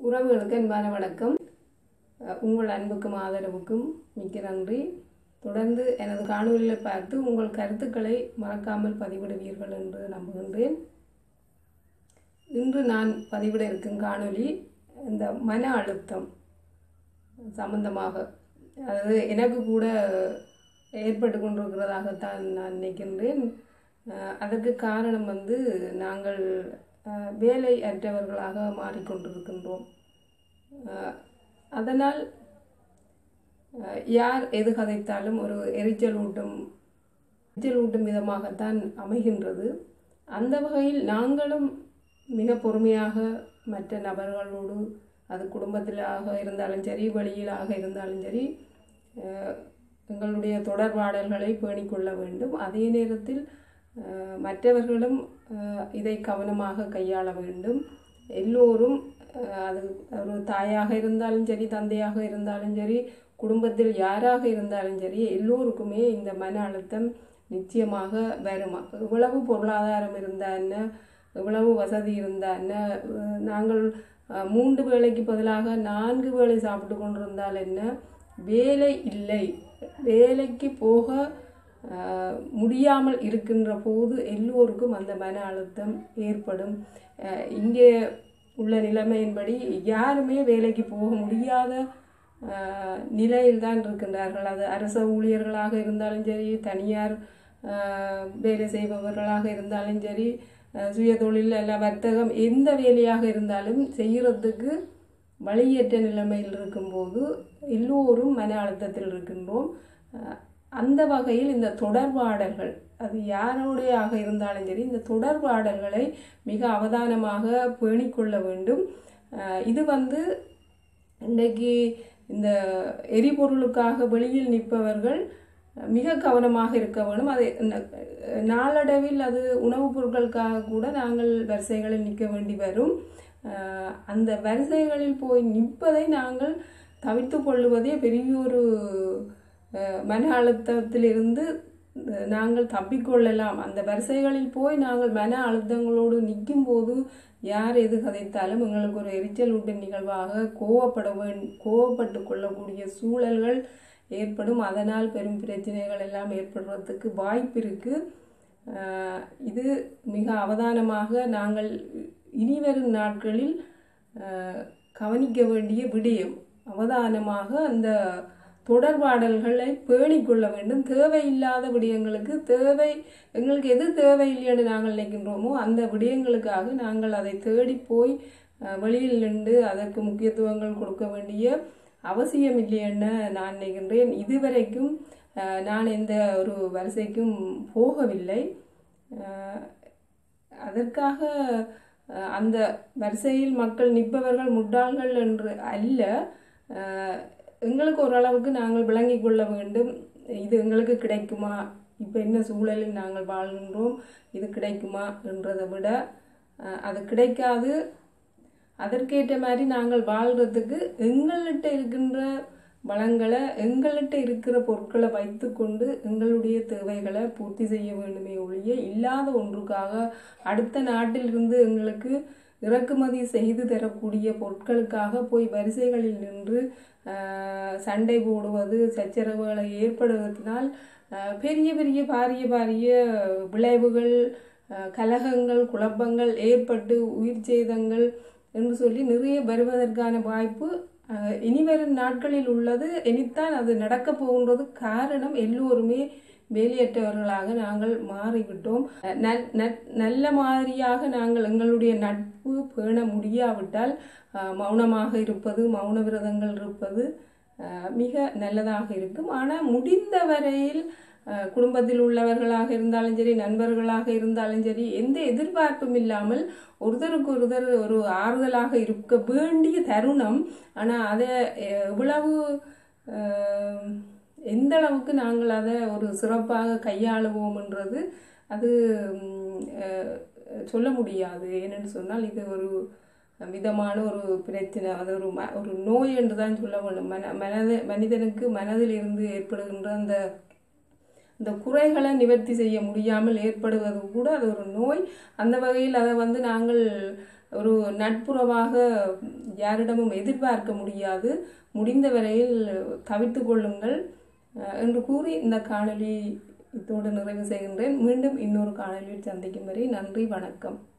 உறவுகளுக்கு அன்பான வணக்கம் அஹ் உங்கள் அன்புக்கும் ஆதரவுக்கும் மிக்க நன்றி தொடர்ந்து எனது காணொலியை பார்த்து உங்கள் கருத்துக்களை மறக்காமல் பதிவிடுவீர்கள் என்று நம்புகின்றேன் இன்று நான் பதிவிட இருக்கும் காணொளி இந்த மன அழுத்தம் சம்பந்தமாக அதாவது எனக்கு கூட ஏற்பட்டு கொண்டிருக்கிறதாகத்தான் நான் நினைக்கின்றேன் அஹ் அதற்கு காரணம் வந்து நாங்கள் அஹ், வேலை அற்றவர்களாக மாறிக்கொண்டிருக்கின்றோம் அஹ், அதனால் அஹ், யார் எது கதைத்தாலும் ஒரு எரிச்சல் ஊட்டும் எரிச்சல் ஊட்டும் விதமாகத்தான் அமைகின்றது அந்த வகையில் நாங்களும் மிக பொறுமையாக மற்ற நபர்களோடு அது குடும்பத்திலாக இருந்தாலும் சரி வெளியிலாக இருந்தாலும் சரி அஹ், எங்களுடைய தொடர்பாடல்களை பேணிக்கொள்ள வேண்டும் அதே நேரத்தில் அஹ், மற்றவர்களும் அஹ், இதை கவனமாக கையாள வேண்டும் எல்லோரும் அஹ், அது ஒரு தாயாக இருந்தாலும் சரி தந்தையாக இருந்தாலும் சரி குடும்பத்தில் யாராக இருந்தாலும் சரி எல்லோருக்குமே இந்த மன அழுத்தம் நிச்சயமாக வரும் இவ்வளவு பொருளாதாரம் இருந்தா என்ன இவ்வளவு வசதி இருந்தா என்ன அஹ், நாங்கள் அஹ், மூன்று வேளைக்கு பதிலாக நான்கு வேளை சாப்பிட்டு கொண்டிருந்தால் என்ன வேலை இல்லை வேலைக்கு போக அஹ், முடியாமல் இருக்கின்ற போது எல்லோருக்கும் அந்த மன அழுத்தம் ஏற்படும் அஹ், இங்கே உள்ள நிலைமையின்படி யாருமே வேலைக்கு போக முடியாத அஹ், நிலையில்தான் இருக்கின்றார்கள் அது அரச ஊழியர்களாக இருந்தாலும் சரி தனியார் அஹ், வேலை செய்பவர்களாக இருந்தாலும் சரி அஹ், சுய தொழில் அல்ல வர்த்தகம் எந்த வேலையாக இருந்தாலும் செய்கிறதுக்கு வழியற்ற நிலைமையில் இருக்கும்போது எல்லோரும் மன அழுத்தத்தில் இருக்கின்றோம் அஹ், அந்த வகையில் இந்த தொடர்பாடல்கள் அது யாரோடையாக இருந்தாலும் சரி இந்த தொடர்பாடல்களை மிக அவதானமாக பேணிக்கொள்ள வேண்டும் அஹ், இது வந்து இன்றைக்கு இந்த எரிபொருளுக்காக வெளியில் நிற்பவர்கள் மிக கவனமாக இருக்க வேண்டும் அது ந- நாளடைவில் அது உணவுப் பொருட்களுக்காக கூட நாங்கள் வரிசைகளில் நிற்க வேண்டி வரும் அஹ் அந்த வரிசைகளில் போய் நிற்பதை நாங்கள் தவிர்த்து கொள்ளுவதே பெரிய ஒரு அஹ், மன அழுத்தத்திலிருந்து அஹ், நாங்கள் தப்பிக்கொள்ளலாம் அந்த வரிசைகளில் போய் நாங்கள் மன அழுத்தங்களோடு நிற்கும் போது யார் எது கதைத்தாலும் எங்களுக்கு ஒரு எரிச்சல் ஊட்டும் நிகழ்வாக கோவப்பட வேண் கோவப்பட்டு கொள்ளக்கூடிய சூழல்கள் ஏற்படும் அதனால் பெரும் பிரச்சனைகள் எல்லாம் ஏற்படுறதுக்கு வாய்ப்பு இருக்கு அஹ், இது மிக அவதானமாக நாங்கள் இனிவரும் நாட்களில் அஹ், கவனிக்க வேண்டிய விடயம் அவதானமாக அந்த தொடர்பாடல்களை பேணிக்கொள்ள வேண்டும் தேவையில்லாத விடயங்களுக்கு தேவை எங்களுக்கு எது தேவையில்லைன்னு நாங்கள் நினைக்கின்றோமோ அந்த விடயங்களுக்காக நாங்கள் அதை தேடி போய் அஹ், வெளியில் நின்று அதற்கு முக்கியத்துவங்கள் கொடுக்க வேண்டிய அவசியம் இல்லைன்னு நான் நினைக்கின்றேன் இதுவரைக்கும் அஹ், நான் எந்த ஒரு வரிசைக்கும் போகவில்லை அஹ், அதற்காக அஹ், அந்த வரிசையில் மக்கள் நிற்பவர்கள் முட்டாள்கள் என்று அல்ல அஹ், எங்களுக்கு ஓரளவுக்கு நாங்கள் விளங்கிக் கொள்ள வேண்டும் இது எங்களுக்கு கிடைக்குமா இப்போ என்ன சூழலில் நாங்கள் வாழ்கின்றோம் இது கிடைக்குமா என்றதை விட அஹ், அது கிடைக்காது அதற்கேற்ற மாதிரி நாங்கள் வாழ்றதுக்கு எங்கள்கிட்ட இருக்கின்ற வளங்களை எங்கள்கிட்ட இருக்கிற பொருட்களை வைத்துக்கொண்டு எங்களுடைய தேவைகளை பூர்த்தி செய்ய வேண்டுமே ஒழிய இல்லாத ஒன்றுக்காக அடுத்த நாட்டிலிருந்து எங்களுக்கு இறக்குமதி செய்து தரக்கூடிய பொருட்களுக்காக போய் வரிசைகளில் நின்று ஆஹ், சண்டை போடுவது சச்சரவுகளை ஏற்படுவதனால் ஆஹ், பெரிய பெரிய பாரிய பாரிய விளைவுகள் ஆஹ், கலகங்கள் குழப்பங்கள் ஏற்பட்டு உயிர் சேதங்கள் என்று சொல்லி நிறைய வருவதற்கான வாய்ப்பு அஹ், இனிவரும் நாட்களில் உள்ளது இனித்தான் அது நடக்கப் போகின்றது காரணம் எல்லோருமே வேலையற்றவர்களாக நாங்கள் மாறிவிட்டோம் அஹ், நல்- நற்- நல்ல மாதிரியாக நாங்கள் எங்களுடைய நட்பு பேண முடியாவிட்டால் அஹ், மௌனமாக இருப்பது மௌன விரதங்கள் இருப்பது அஹ், மிக நல்லதாக இருக்கும் ஆனால் முடிந்த வரையில் அஹ், குடும்பத்தில் உள்ளவர்களாக இருந்தாலும் சரி நண்பர்களாக இருந்தாலும் சரி எந்த எதிர்பார்ப்பும் இல்லாமல் ஒருத்தருக்கு ஒருத்தர் ஒரு ஆறுதலாக இருக்க வேண்டிய தருணம் ஆனால் அதை அஹ், எவ்வளவு அஹ், எந்த அளவுக்கு நாங்கள் அதை ஒரு சிறப்பாக கையாளுவோம்ன்றது அது ம், அஹ், சொல்ல முடியாது ஏனென்று சொன்னால் இது ஒரு விதமான ஒரு பிரச்சனை அது ஒரு ம ஒரு நோய் என்று தான் சொல்ல வேண்டும் மன மனது மனிதனுக்கு மனதில் இருந்து ஏற்படுகின்ற அந்த இந்த குறைகளை நிவர்த்தி செய்ய முடியாமல் ஏற்படுவது கூட அது ஒரு நோய் அந்த வகையில் அதை வந்து நாங்கள் ஒரு நட்புறவாக யாரிடமும் எதிர்பார்க்க முடியாது முடிந்த வரையில் தவிர்த்து கொள்ளுங்கள் அஹ், என்று கூறி இந்த காணொளி இத்தோடு நிறைவு செய்கின்றேன் மீண்டும் இன்னொரு காணொளியில் சந்திக்கும் வரை நன்றி வணக்கம்